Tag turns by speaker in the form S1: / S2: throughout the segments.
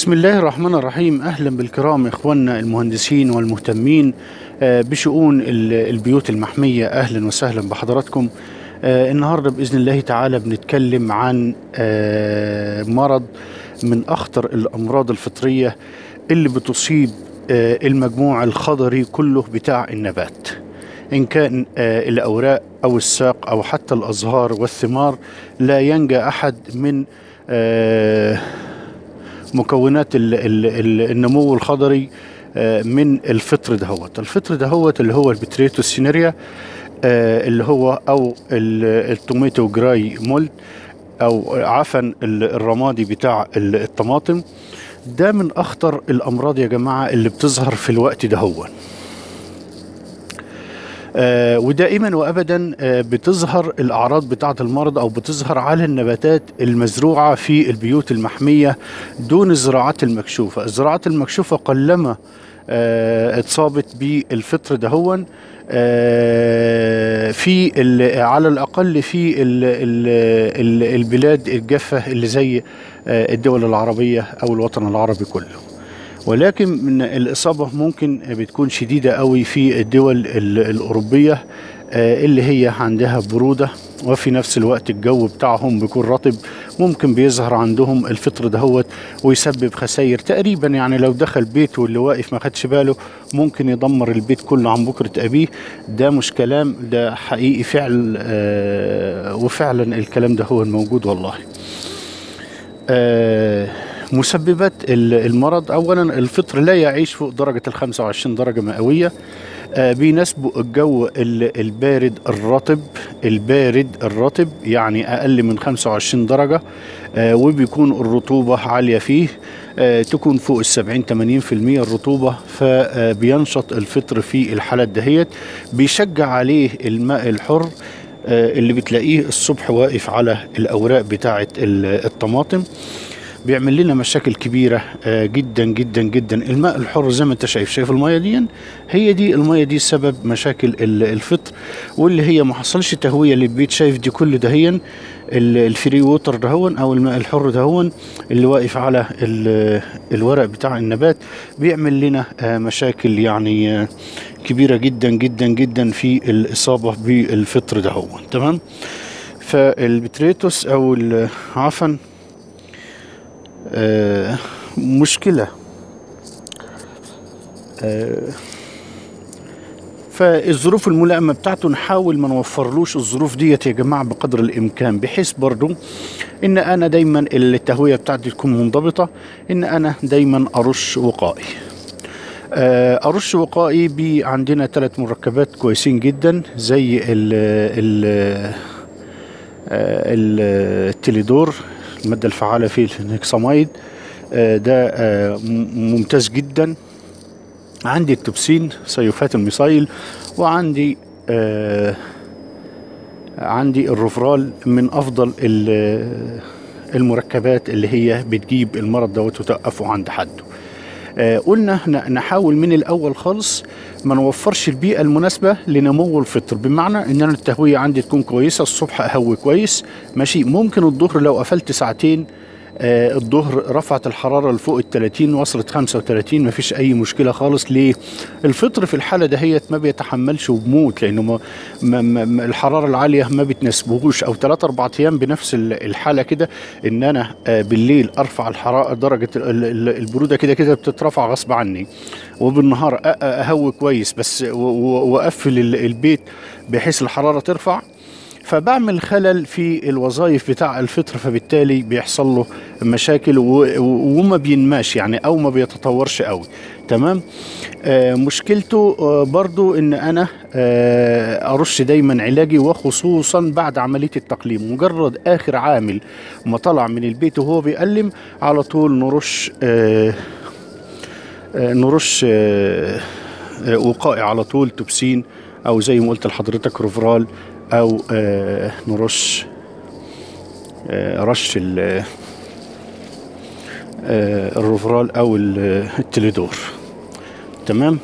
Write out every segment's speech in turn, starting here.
S1: بسم الله الرحمن الرحيم أهلا بالكرام إخواننا المهندسين والمهتمين آه، بشؤون ال- البيوت المحمية أهلا وسهلا بحضراتكم آه، النهاردة بإذن الله تعالى بنتكلم عن آه، مرض من أخطر الأمراض الفطرية اللي بتصيب آه، المجموع الخضري كله بتاع النبات إن كان آه، الأوراق أو الساق أو حتى الأزهار والثمار لا ينجى أحد من آه، مكونات ال ال ال النمو الخضري آه، من الفطر دهوت الفطر دهوت اللي هو البتريتو سينيريا آه، اللي هو او ال- التوميتو جراي مولد او عفن ال- الرمادي بتاع ال- الطماطم ده من اخطر الامراض يا جماعه اللي بتظهر في الوقت دهوت آه، ودائما وابدا آه، بتظهر الاعراض بتاعه المرض او بتظهر على النباتات المزروعه في البيوت المحميه دون الزراعات المكشوفه، الزراعات المكشوفه قلما آه، اتصابت بالفطر دهون آه، في ال- على الاقل في ال ال ال البلاد الجافه اللي زي آه، الدول العربيه او الوطن العربي كله. ولكن من الإصابة ممكن بتكون شديدة قوي في الدول ال- الأوروبية آه، اللي هي عندها برودة وفي نفس الوقت الجو بتاعهم بيكون رطب ممكن بيظهر عندهم الفطر دهوت ويسبب خسائر تقريبا يعني لو دخل بيته واللي واقف ما خدش باله ممكن يدمر البيت كله عن بكرة أبيه ده مش كلام ده حقيقي فعل آه، وفعلا الكلام ده هو الموجود والله آه، مسببات ال- المرض اولا الفطر لا يعيش فوق درجه ال 25 درجه مئويه آه، بيناسبه الجو ال- البارد الرطب البارد الرطب يعني اقل من 25 درجه آه، وبيكون الرطوبه عاليه فيه آه، تكون فوق ال 70 80% الرطوبه فبينشط الفطر في الحالات دهيت بيشجع عليه الماء الحر آه، اللي بتلاقيه الصبح واقف على الاوراق بتاعه ال- الطماطم بيعمل لنا مشاكل كبيرة آه، جدا جدا جدا الماء الحر زي ما انت شايف شايف المية دي هي دي المية دي سبب مشاكل ال- الفطر واللي هي ما حصلش تهوية للبيت شايف دي كل دهيا ال- الفري ووتر دهون او الماء الحر دهون اللي واقف على ال- الورق بتاع النبات بيعمل لنا آه، مشاكل يعني آه، كبيرة جدا جدا جدا في الإصابة بالفطر دهون تمام فالبتريتوس او العفن آه، مشكلة آه، فالظروف الملائمة بتاعته نحاول ما نوفرلوش الظروف ديت يا جماعة بقدر الإمكان بحيث برضو إن أنا دايما التهوية بتاعتي تكون منضبطة إن أنا دايما أرش وقائي آه، أرش وقائي بي عندنا ثلاث مركبات كويسين جدا زي ال ال آه، ال- التليدور المادة الفعالة فيه الهكساميد آه، ده آه، م- ممتاز جدا عندي التوبسين سيوفات الميسايل وعندي آه، عندي الروفرال من افضل ال- المركبات اللي هي بتجيب المرض دوت وتوقفه عند حده آه، قلنا ن- نحاول من الاول خالص ما نوفرش البيئه المناسبه لنمو الفطر بمعنى ان انا التهويه عندي تكون كويسه الصبح اهوي كويس ماشي ممكن الظهر لو قفلت ساعتين آه، الظهر رفعت الحرارة لفوق ال 30 وصلت 35 مفيش أي مشكلة خالص ليه؟ الفطر في الحالة دهيت ما بيتحملش وبموت لأنه ما ما ما ما- الحرارة العالية ما بتناسبهوش أو 3 4 أيام بنفس ال- الحالة كده إن أنا آه، بالليل أرفع الحرارة درجة ال- ال- البرودة كده كده بتترفع غصب عني وبالنهار أ- أ- أهوي كويس بس و- و- وأقفل ال- البيت بحيث الحرارة ترفع فبعمل خلل في الوظائف بتاع الفطر فبالتالي بيحصل له مشاكل و- و- وما بينماش يعني او ما بيتطورش قوي تمام آه مشكلته آه برضو ان انا آه ارش دايما علاجي وخصوصا بعد عمليه التقليم مجرد اخر عامل ما طلع من البيت وهو بيقلم على طول نرش آه آه نرش آه آه وقائي على طول توبسين او زي ما قلت لحضرتك روفرال او آه نرش آه رش ال- آه الروفرال او ال- التليدور تمام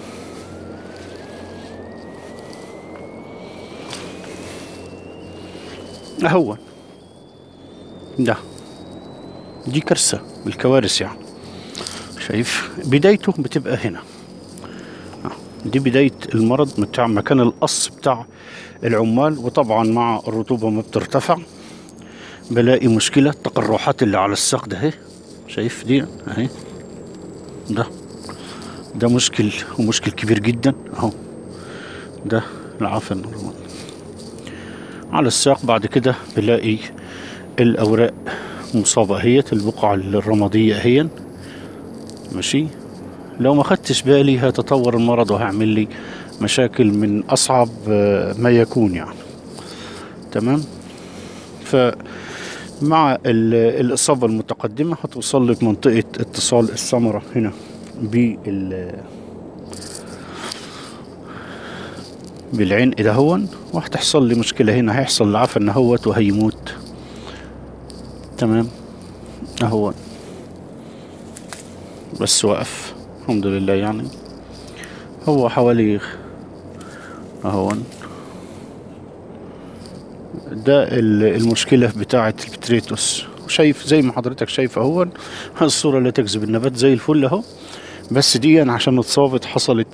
S1: اهو ده دي كارثه بالكوارث يعني شايف بدايته بتبقى هنا آه، دي بداية المرض بتاع مكان القص بتاع العمال وطبعا مع الرطوبة ما بترتفع بلاقي مشكلة التقرحات اللي على الساق ده اهي شايف دي اهي ده ده مشكل ومشكل كبير جدا اهو ده العفن على الساق بعد كده بلاقي الأوراق مصابة اهيت البقع الرمادية اهي ماشي لو ما خدتش بالي هيتطور المرض وهيعمل لي مشاكل من أصعب آه، ما يكون يعني تمام فمع ال- الإصابة المتقدمة هتوصل لك منطقة اتصال الثمرة هنا بال بالعين ده هون وهتحصل لي مشكلة هنا هيحصل العفن هوت وهيموت تمام اهون بس وقف الحمد لله يعني هو حوالي اهون ده ال- المشكلة بتاعة البتريتوس شايف زي ما حضرتك شايف اهون الصورة لا تكذب النبات زي الفل اهو بس دي عشان اتصابت حصلت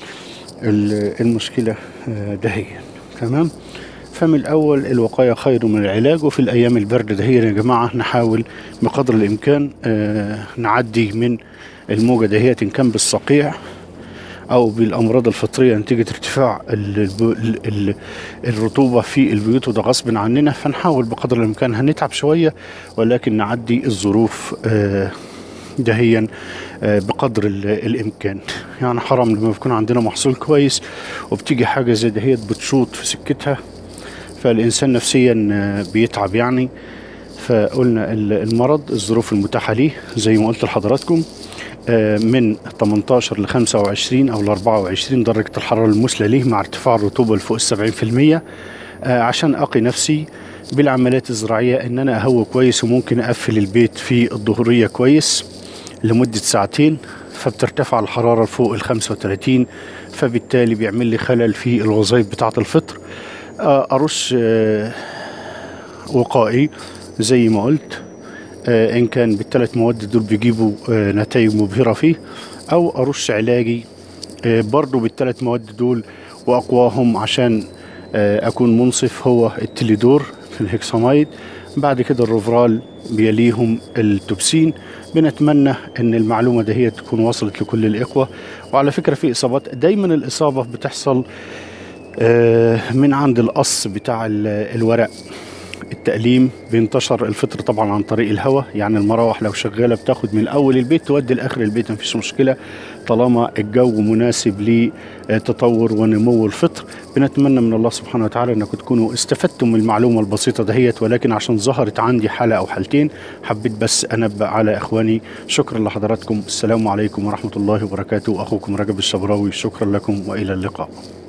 S1: ال- المشكلة آه، دهيا تمام فمن الأول الوقاية خير من العلاج وفي الأيام البرد دهيا يا جماعة نحاول بقدر الإمكان آه، نعدي من الموجة دهيت إن كان بالصقيع أو بالأمراض الفطرية نتيجة ارتفاع ال- ال- ال- الرطوبة في البيوت وده غصب عننا فنحاول بقدر الإمكان هنتعب شوية ولكن نعدي الظروف آه، دهيا آه، بقدر ال- الامكان يعني حرام لما يكون عندنا محصول كويس وبتيجي حاجه زي دهيت بتشوط في سكتها فالانسان نفسيا آه، بيتعب يعني فقلنا ال- المرض الظروف المتاحه ليه زي ما قلت لحضراتكم آه، من 18 ل 25 او ل 24 درجه الحراره المثلى ليه مع ارتفاع الرطوبه لفوق ال 70% آه، عشان اقي نفسي بالعمليات الزراعيه ان انا اهوى كويس وممكن اقفل البيت في الظهريه كويس لمده ساعتين فبترتفع الحراره لفوق ال 35 فبالتالي بيعمل لي خلل في الوظائف بتاعه الفطر آه، ارش آه، وقائي زي ما قلت آه، ان كان بالثلاث مواد دول بيجيبوا آه، نتائج مبهره فيه او ارش علاجي آه، برضو بالثلاث مواد دول واقواهم عشان آه، اكون منصف هو التليدور في الهكساميد بعد كده الروفرال بيليهم التوبسين بنتمنى ان المعلومه دي هي تكون وصلت لكل الاخوه وعلى فكره في اصابات دايما الاصابه بتحصل آه، من عند القص بتاع ال- الورق التأليم بينتشر الفطر طبعا عن طريق الهواء يعني المراوح لو شغالة بتاخد من أول البيت تودي لآخر البيت مفيش مشكلة طالما الجو مناسب لتطور ونمو الفطر بنتمنى من الله سبحانه وتعالى أنكم تكونوا استفدتم من المعلومة البسيطة دهيت ولكن عشان ظهرت عندي حالة أو حالتين حبيت بس أنبأ على إخواني شكرا لحضراتكم السلام عليكم ورحمة الله وبركاته أخوكم رجب الشبراوي شكرا لكم وإلى اللقاء